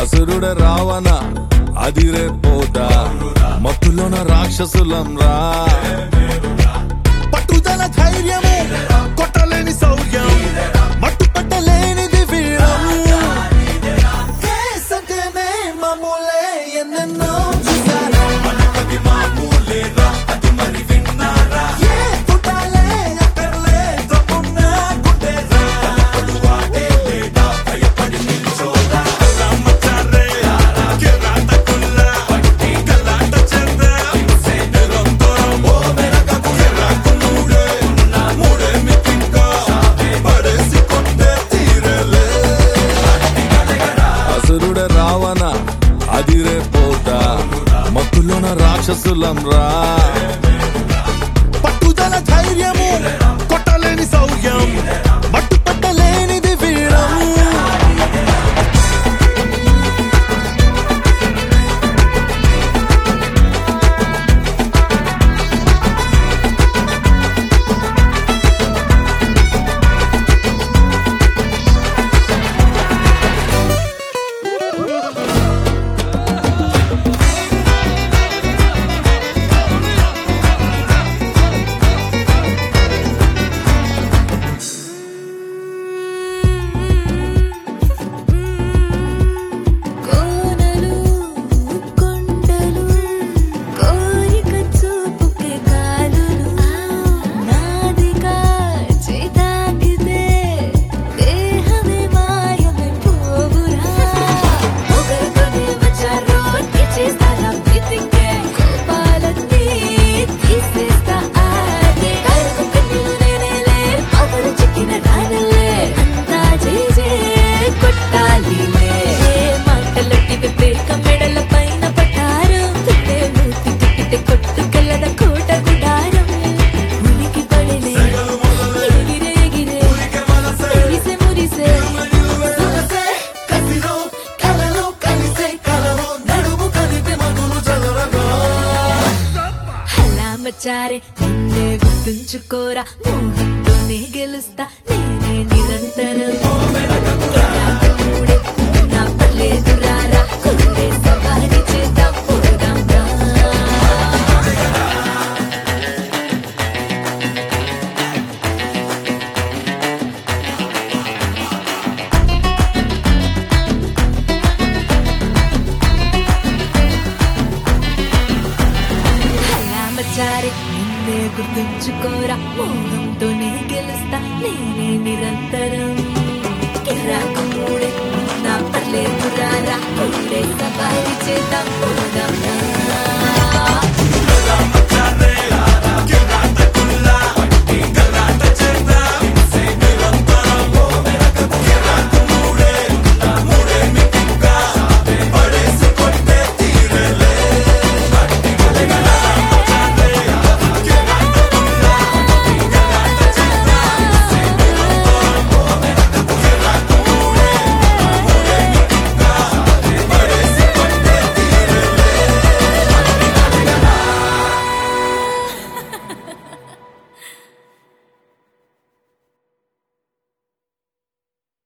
అసురుడ రావణ అదిరే పోతా మత్తులోన రాక్షసులం రా పట్టుదల ధైర్యము కొట్టలేని శౌర్యం మట్టు పట్టలేనిది వీరం కేసంటేనే మామూలే ఎన్నెన్నో చూసారా ఏ పుట్టాలే అక్కర్లే తప్పున్నా గుండెరా అసురుడ రావణ అదిరే పోతా మత్తులోన రాక్షసులం రా పట్టుదల ధైర్యము కొట్టలేని శౌర్యం మట్టు పట్టలేనిది వీరం కోనలు కొండలు కోరిక చూపుకే కాలులు నాదిగా చేతాకితే దేహమే మాయమే పోవురా ఒకరితోనే వచ్చారో చేస్తారా ప్రీతికే కోపాలన్నీ తీసేస్తా ఆగే కరుకు కన్నులు నేనేలే పవరు చిక్కిన రానలే అంతా చేసే కొట్టాలిలే మాటలకి వివేక మెడల పైన పట్టారు తిట్టే మూతి తిట్టితే కొట్టుకెళ్ళద కోట గుడారం ఉనికి పడలే ఎగిరే ఎగిరే ఎగిసే మురిసే సొగసే కసిలో కలలో కలిసే కలలో నడుము కలిపే మగులు చదవగా అలా మచారే నిన్నే గుర్తుంచుకోరా మోహంతోనే గెలుస్తా నేనే నిరంతరం కిరాతకుడే, నా పర్లేదు రారా కుర్రే సవారి చేద్దాం పోదాం రా. అలా మచారే నిన్నే గుర్తుంచుకోరా మోహంతోనే గెలుస్తా నేనే నిరంతరం కిరాకు మూడే నా పర్లేదు రారా ఉండే సవారి చేద్దాం పోదాం రా.